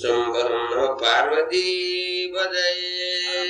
திருச்சிற்றம்பலம் நம பார்வதிபதையே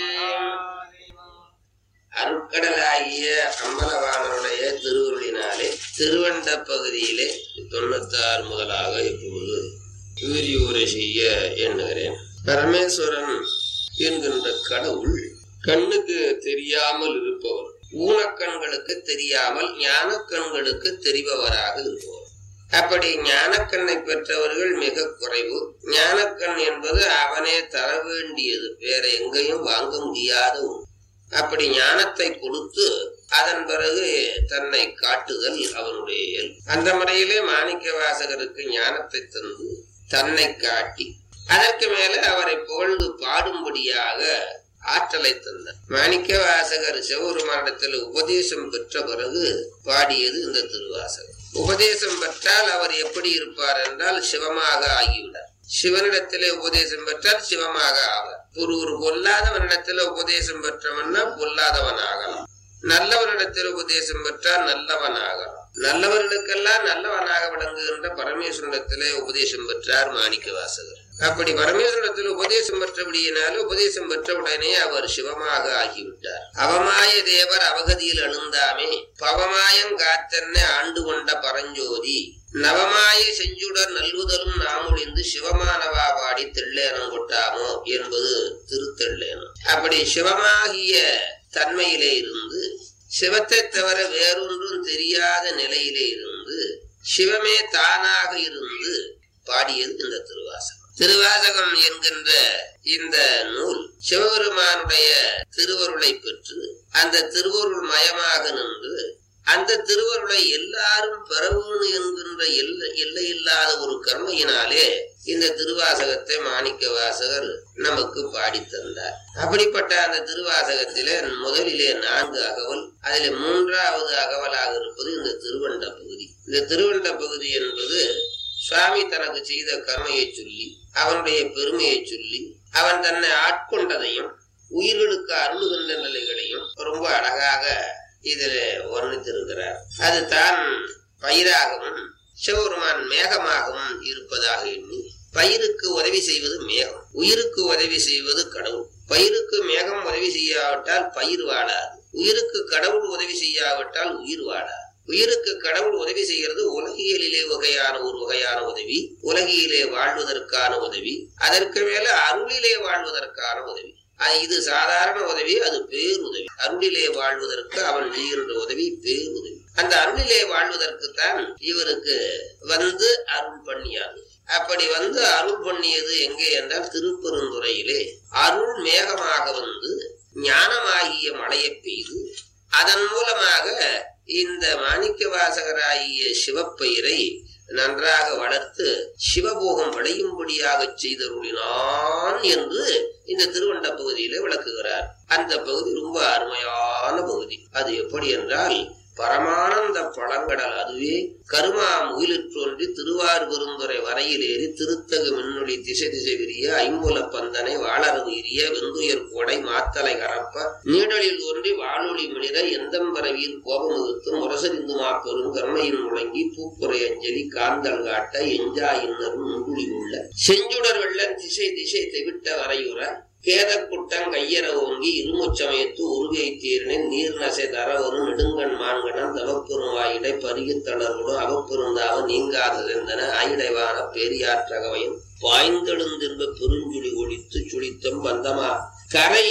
அருட்கடலாகிய அம்பலவானருடைய திருவுருளினாலே திருவண்ட பகுதியிலே தொண்ணூத்தாறு முதலாக இப்பொழுது விரிவுரை செய்ய எண்ணுகிறேன் பரமேஸ்வரன் என்கின்ற கடவுள் கண்ணுக்கு தெரியாமல் இருப்பவர் ஊனக்கண்களுக்கு தெரியாமல் ஞானக்கண்களுக்கு தெரிபவராக இருப்பவர் அப்படி ஞானக்கண்ணை பெற்றவர்கள் மிக குறைவு ஞானக்கண் என்பது அவனே தர வேண்டியது வேற எங்கேயும் வாங்க முடியாத ஒன்று அப்படி ஞானத்தை கொடுத்து அதன் பிறகு தன்னை காட்டுதல் அவனுடைய இயல்பு அந்த முறையிலே மாணிக்க வாசகருக்கு ஞானத்தை தந்து தன்னை காட்டி அதற்கு மேல அவரை புகழ்ந்து பாடும்படியாக ஆற்றலை தந்தார் மாணிக்க வாசகர் சிவபெருமானிடத்தில் உபதேசம் பெற்ற பிறகு பாடியது இந்த திருவாசகம் உபதேசம் பெற்றால் அவர் எப்படி இருப்பார் என்றால் சிவமாக ஆகிவிடார் சிவனிடத்திலே உபதேசம் பெற்றால் சிவமாக ஆவார் ஒரு ஒரு பொல்லாதவனிடத்தில் உபதேசம் பெற்றவன்னா பொல்லாதவன் ஆகலாம் நல்லவனிடத்தில் உபதேசம் பெற்றால் நல்லவன் ஆகலாம் நல்லவர்களுக்கெல்லாம் நல்லவனாக விளங்குகின்ற பரமேஸ்வரனிடத்திலே உபதேசம் பெற்றார் மாணிக்க வாசகர் அப்படி பரமேஸ்வரத்தில் உபதேசம் பெற்றபடியினால உபதேசம் பெற்ற உடனே அவர் சிவமாக ஆகிவிட்டார் அவமாய தேவர் அவகதியில் அணுந்தாமே பவமாயம் காத்தன்ன ஆண்டு கொண்ட பரஞ்சோதி நவமாய செஞ்சுடர் நல்குதலும் நாமொழிந்து சிவமானவா பாடி தெள்ளேனம் கொட்டாமோ என்பது திருத்தெள்ளேனம் அப்படி சிவமாகிய தன்மையிலே இருந்து சிவத்தை தவிர வேறொன்றும் தெரியாத நிலையிலே இருந்து சிவமே தானாக இருந்து பாடியது இந்த திருவாசகம் திருவாசகம் என்கின்ற இந்த நூல் சிவபெருமானுடைய திருவருளை பெற்று அந்த திருவருள் மயமாக நின்று அந்த திருவருளை எல்லாரும் பெறவேணும் என்கின்ற எல்லை எல்லையில்லாத ஒரு கர்மையினாலே இந்த திருவாசகத்தை மாணிக்க வாசகர் நமக்கு பாடி தந்தார் அப்படிப்பட்ட அந்த திருவாசகத்திலே முதலிலே நான்கு அகவல் அதில் மூன்றாவது அகவலாக இருப்பது இந்த திருவண்ட பகுதி இந்த திருவண்ட பகுதி என்பது சுவாமி தனக்கு செய்த கர்மையை சொல்லி அவனுடைய பெருமையை சொல்லி அவன் தன்னை ஆட்கொண்டதையும் உயிர்களுக்கு அருளுகின்ற நிலைகளையும் ரொம்ப அழகாக இதில் வர்ணித்திருக்கிறார் அது தான் பயிராகவும் சிவபெருமான் மேகமாகவும் இருப்பதாக எண்ணி பயிருக்கு உதவி செய்வது மேகம் உயிருக்கு உதவி செய்வது கடவுள் பயிருக்கு மேகம் உதவி செய்யாவிட்டால் பயிர் வாழாது உயிருக்கு கடவுள் உதவி செய்யாவிட்டால் உயிர் வாழாது உயிருக்கு கடவுள் உதவி செய்கிறது உலகியலிலே வகையான ஒரு வகையான உதவி உலகியிலே வாழ்வதற்கான உதவி அதற்கு மேல அருளிலே வாழ்வதற்கான உதவி இது சாதாரண உதவி அது பேருதவி அருளிலே வாழ்வதற்கு அவன் செய்கின்ற உதவி பேருதவி அந்த அருளிலே வாழ்வதற்கு தான் இவருக்கு வந்து அருள் பண்ணியாது அப்படி வந்து அருள் பண்ணியது எங்கே என்றால் திருப்பெருந்துறையிலே அருள் மேகமாக வந்து ஞானமாகிய மழையை பெய்து அதன் மூலமாக இந்த மாணிக்க வாசகராகிய சிவப்பயிரை நன்றாக வளர்த்து சிவபோகம் விளையும்படியாக செய்தருளினான் என்று இந்த திருவண்ட பகுதியில விளக்குகிறார் அந்த பகுதி ரொம்ப அருமையான பகுதி அது எப்படி என்றால் பரமானந்த பழங்கடல் அதுவே கருமா முகிலிற்றொன்றி திருவார் பெருந்துறை வரையில் ஏறி திருத்தகு மின்னொளி திசை திசை விரிய ஐம்புல பந்தனை வாழறவு எரிய வெந்துயர் கோடை மாத்தலை கரப்ப நீடலில் ஒன்றி வானொலி மிளிர எந்தம்பரவியில் கோபமுகத்து முரசறிந்து மாப்பெரும் கருணையின் முழங்கி பூப்புரை அஞ்சலி காந்தல் காட்ட எஞ்சாயின்னரும் முங்குழி உள்ள செஞ்சுடர் வெள்ளம் திசை திசை தெவிட்ட வரையுற கேதக்குட்டம் கையற ஓங்கி இருமுச்சமயத்து உருகை தீர்னின் நீர் நசை தரவரு நெடுங்கண் மான்கணம் தவப்பெரும் வாயிடை பருகித் தளர்வுடும் அவப்பெருந்தாக நீங்காததெந்தன ஆயிடைவான பெரியாற்றகவையும் பாய்ந்தெழுந்திருந்த பெருஞ்சுழி ஒழித்து சுழித்தம் பந்தமா கரை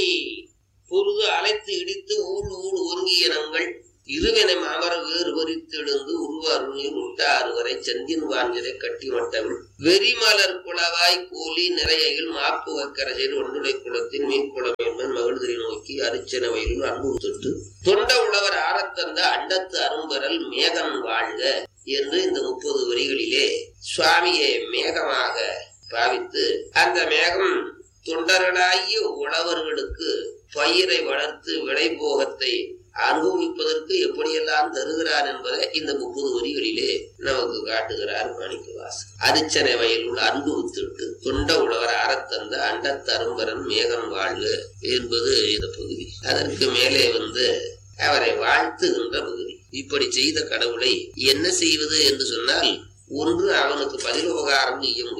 பொருது அலைத்து இடித்து ஊழ் ஊழ் ஒருங்கியனங்கள் இருவினை மாமர வேறு பறித்தெழுந்து உருவாருநீர் உட்டாறு வரை செந்தின் வாஞ்சலை கட்டி மட்டவில் வெறிமலர் குளவாய் கோலி நிறையில் மாப்பு வக்கரசையில் ஒன்றுடை குளத்தின் மீன்குளமேன்மன் மகிழ்திரை நோக்கி அரிச்சன வயலில் அன்பு தொட்டு தொண்ட உழவர் ஆரத்தந்த அண்டத்து அரும்பரல் மேகன் வாழ்க என்று இந்த முப்பது வரிகளிலே சுவாமியை மேகமாக பாவித்து அந்த மேகம் தொண்டர்களாகிய உழவர்களுக்கு பயிரை வளர்த்து விளைபோகத்தை அனுபவிப்பதற்கு எப்படியெல்லாம் தருகிறார் என்பதை இந்த முப்பது வரிகளிலே நமக்கு காட்டுகிறார் மாணிக்கவாசன் அரிச்சனை வயலுள் அன்பு வித்துட்டு தொண்ட உழவர் அறத்தந்த அண்டத்தரும்பரன் மேகம் வாழ்க என்பது இந்த பகுதி அதற்கு மேலே வந்து அவரை வாழ்த்துகின்ற பகுதி இப்படி செய்த கடவுளை என்ன செய்வது என்று சொன்னால் ஒன்று அவனுக்கு பதிலுபகாரம் செய்ய முடியாது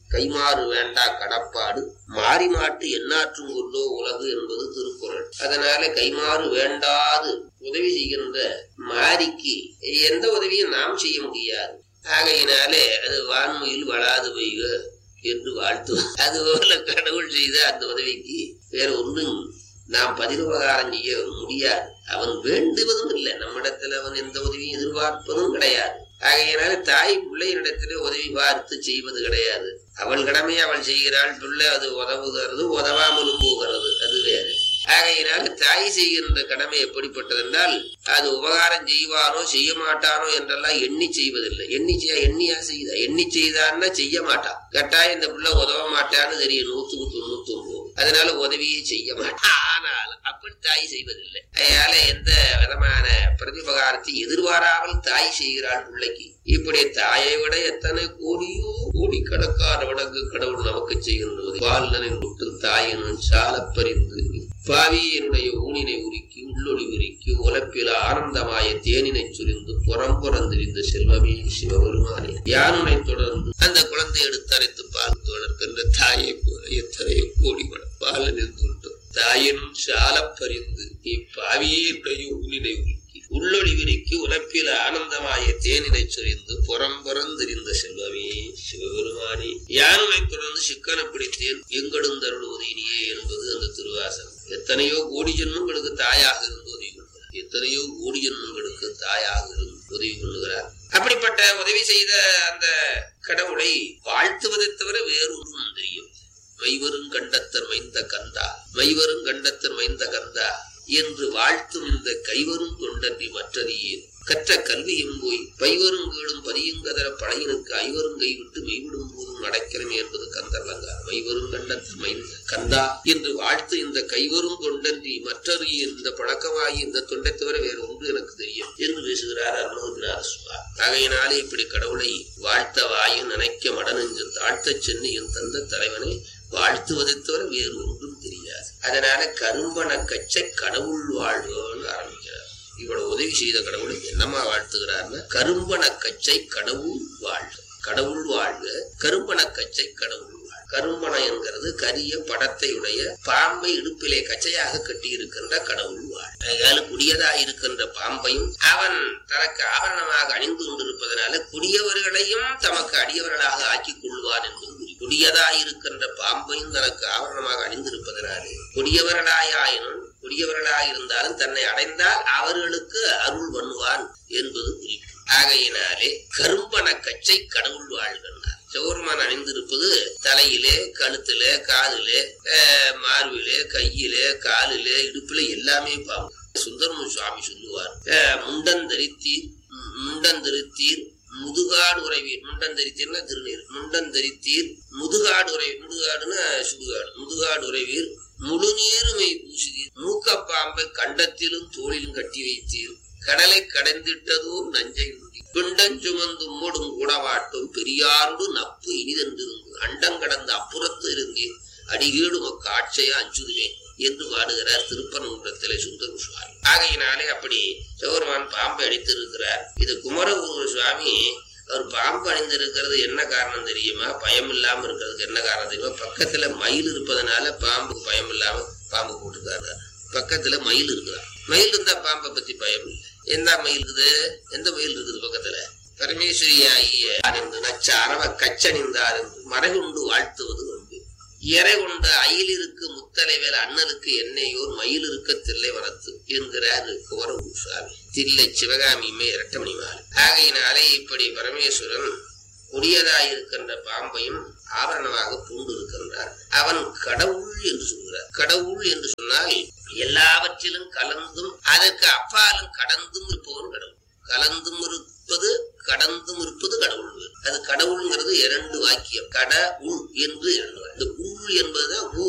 கைமாறு வேண்டா கடப்பாடு மாறி மாட்டு எண்ணாற்றும் கொல்லோ உலகு என்பது திருக்குறள் அதனால கைமாறு வேண்டாது உதவி செய்கின்ற மாரிக்கு எந்த உதவியும் நாம் செய்ய முடியாது ஆகையினாலே அது வான்மையில் வளாது பெய்க என்று வாழ்த்துவோம் அதுபோல கடவுள் செய்த அந்த உதவிக்கு வேற ஒன்றும் நாம் பதிலுபகாரம் செய்ய முடியாது அவன் வேண்டுவதும் இல்லை நம்மிடத்துல அவன் எந்த உதவியும் எதிர்பார்ப்பதும் கிடையாது ஆகையினால தாய் பிள்ளையினிடத்திலே உதவி பார்த்து செய்வது கிடையாது அவள் கடமையை அவள் செய்கிறாள் பிள்ளை அது உதவுகிறது உதவாமலும் போகிறது அது வேறு ஆகையினால தாய் செய்கின்ற கடமை எப்படிப்பட்டது என்றால் அது உபகாரம் செய்வானோ செய்ய மாட்டானோ என்றெல்லாம் எண்ணி செய்வதில்லை எண்ணி செய்ய எண்ணியா செய்தா எண்ணி செய்தான்னா செய்ய மாட்டான் கட்டாயம் இந்த பிள்ளை உதவ மாட்டான்னு தெரியும் நூத்துக்கு தொண்ணூத்தி ஒன்பது அதனால உதவியே செய்ய மாட்டான் ஆனால் அப்படி தாய் செய்வதில்லை அதனால எந்த விதமான பிரதிபகாரத்தை எதிர்பாராமல் தாய் செய்கிறாள் பிள்ளைக்கு இப்படி தாயை விட எத்தனை கோடியோ கோடிக்கணக்கான வடங்கு கடவுள் நமக்கு செய்கின்றது பாலனின் விட்டு தாயினும் சாலப்பறிந்து பாவியனுடைய ஊனினை உருக்கி உள்ளொளி உருக்கி உலப்பில் ஆனந்தமாய தேனினை சுரிந்து புறம்புறந்திருந்த செல்வமே சிவபெருமானே யானுனை தொடர்ந்து அந்த குழந்தை எடுத்து அரைத்து பால் வளர்க்கின்ற தாயை போல எத்தனையோ கோடி பாலனில் விட்டு தாயினும் சாலப்பறிந்து இப்பாவியனுடைய ஊனினை உருக்கி உள்ளொளி விரிக்கு உலப்பில் ஆனந்தமாய தேனினை சுரிந்து புறம்புறந்திருந்த செல்வமே சிவபெருமானே யானுனை தொடர்ந்து சிக்கன பிடித்தேன் எங்கெடுந்தருளுவது இனியே என்பது அந்த திருவாசகம் எத்தனையோ கோடி ஜென்மங்களுக்கு தாயாக இருந்து உதவி கொள்கிறார் எத்தனையோ கோடி ஜென்மங்களுக்கு தாயாக இருந்து உதவி கொள்ளுகிறார் அப்படிப்பட்ட உதவி செய்த அந்த கடவுளை வாழ்த்துவதை தவிர வேறொன்றும் தெரியும் மைவரும் கண்டத்தர் மைந்த கந்தா மைவரும் கண்டத்தர் மைந்த கந்தா என்று வாழ்த்தும் இந்த கைவரும் தொண்டன்றி மற்றறியேன் கற்ற கல்வியும் போய் பைவரும் கீழும் பதியுங்கதர பழையனுக்கு ஐவரும் கைவிட்டு மெய்விடும் போதும் அடைக்கிறமே என்பது கந்தர்லங்கா மைவரும் கண்டத்தில் மைந்த கந்தா என்று வாழ்த்து இந்த கைவரும் தொண்டன்றி மற்றறி இந்த பழக்கமாகி இந்த தொண்டை தவிர வேறு ஒன்று எனக்கு தெரியும் என்று பேசுகிறார் அருணகிரிநாத சுவா ஆகையினாலே இப்படி கடவுளை வாழ்த்த வாயும் நினைக்க மடனெஞ்சு தாழ்த்தச் சென்னையும் தந்த தலைவனை வாழ்த்துவதை தவிர வேறு ஒன்றும் தெரியாது அதனால கரும்பன கச்சை கடவுள் வாழ்வோன்னு ஆரம்பிக்கிறார் இவ்வளவு உதவி செய்த கடவுளை என்னமா வாழ்த்துகிறார்னா கரும்பன கச்சை கடவுள் வாழ்க கடவுள் வாழ்க கரும்பன கச்சை கடவுள் வாழ்க கரும்பன என்கிறது கரிய படத்தையுடைய பாம்பை இடுப்பிலே கச்சையாக கட்டி இருக்கின்ற கடவுள் வாழ் அதனால குடியதா இருக்கின்ற பாம்பையும் அவன் தனக்கு ஆவரணமாக அணிந்து கொண்டிருப்பதனால குடியவர்களையும் தமக்கு அடியவர்களாக ஆக்கிக் கொள்வான் என்பது குறி குடியதாய் இருக்கின்ற பாம்பையும் தனக்கு ஆவரணமாக அணிந்திருப்பதனாலே குடியவர்களாயினும் குடியவர்களாயிருந்தாலும் தன்னை அடைந்தால் அவர்களுக்கு அருள் பண்ணுவான் என்பது குறிப்பு ஆகையினாலே கரும்பன கச்சை கடவுள் வாழ்கின்றார் சௌர்மான் அணிந்திருப்பது தலையிலே கழுத்திலே காதிலே அஹ், மார்பிலே கையிலே காலிலே இடுப்பிலே எல்லாமே பாம்பு சுந்தரமு சுவாமி சொல்லுவார் அஹ், முண்டந்தரித்தீர் முண்டந்தரித்தீர் முதுகாடு உறைவீர் முண்டந்தரித்தீர்னா திருநீர் முண்டந்தரித்தீர் முதுகாடு உறை முதுகாடுன்னா சுடுகாடு முதுகாடு உறைவீர் முழுநீருமை பூசுதீர் மூக்கப்பாம்பை கண்டத்திலும் தோளிலும் கட்டி வைத்தீர் கடலை கடைந்திட்டதோர் நஞ்சை நுடி பிண்டஞ்சுமந்து மூடும் கூடவாட்டும் பெரியாரோடு நப்பு இனிதென்றிருந்து அண்டங்கடந்த அப்புறத்து இருந்தேன் அடிகீடு மக்க ஆட்சையா அஞ்சுதுவேன் என்று பாடுகிறார் திருப்பரங்குன்றத்திலே சுந்தர சுவாமி ஆகையினாலே அப்படி சௌர்மான் பாம்பை அடித்திருக்கிறார் இது குமரகுரு சுவாமி அவர் பாம்பு அணிந்திருக்கிறது என்ன காரணம் தெரியுமா பயம் இல்லாம இருக்கிறதுக்கு என்ன காரணம் தெரியுமா பக்கத்துல மயில் இருப்பதனால பாம்புக்கு பயம் இல்லாம பாம்பு போட்டுக்காரு பக்கத்துல மயில் இருக்குதா மயில் இருந்தா பாம்பை பத்தி பயம் இல்லை எந்த மயில் இருக்குது எந்த மயில் இருக்குது பக்கத்துல பரமேஸ்வரியாகிய என்று நச்சாரவ கச்சணிந்தார் என்று மறைகுண்டு வாழ்த்துவது உண்டு இறை கொண்ட அயிலிருக்கு முத்தலைவேல் அண்ணலுக்கு என்னையோர் மயில் இருக்க தில்லை வனத்து என்கிறார் குமரகுரு சுவாமி தில்லை சிவகாமியுமே இரட்டமணி மாலை ஆகையினாலே இப்படி பரமேஸ்வரன் கொடியதாயிருக்கின்ற பாம்பையும் ஆபரணமாக பூண்டு இருக்கின்றார் அவன் கடவுள் என்று சொல்கிறார் கடவுள் என்று சொன்னால் எல்லாவற்றிலும் கலந்தும் அதற்கு அப்பாலும் கடந்தும் இருப்பவன் கடவுள் கலந்தும் இருப்பது கடந்தும் இருப்பது கடவுள் வேறு. அது கடவுள்ங்கிறது இரண்டு வாக்கியம் கட உள் என்று இரண்டு வாக்கியம். இந்த உள் என்பதுதான் ஊ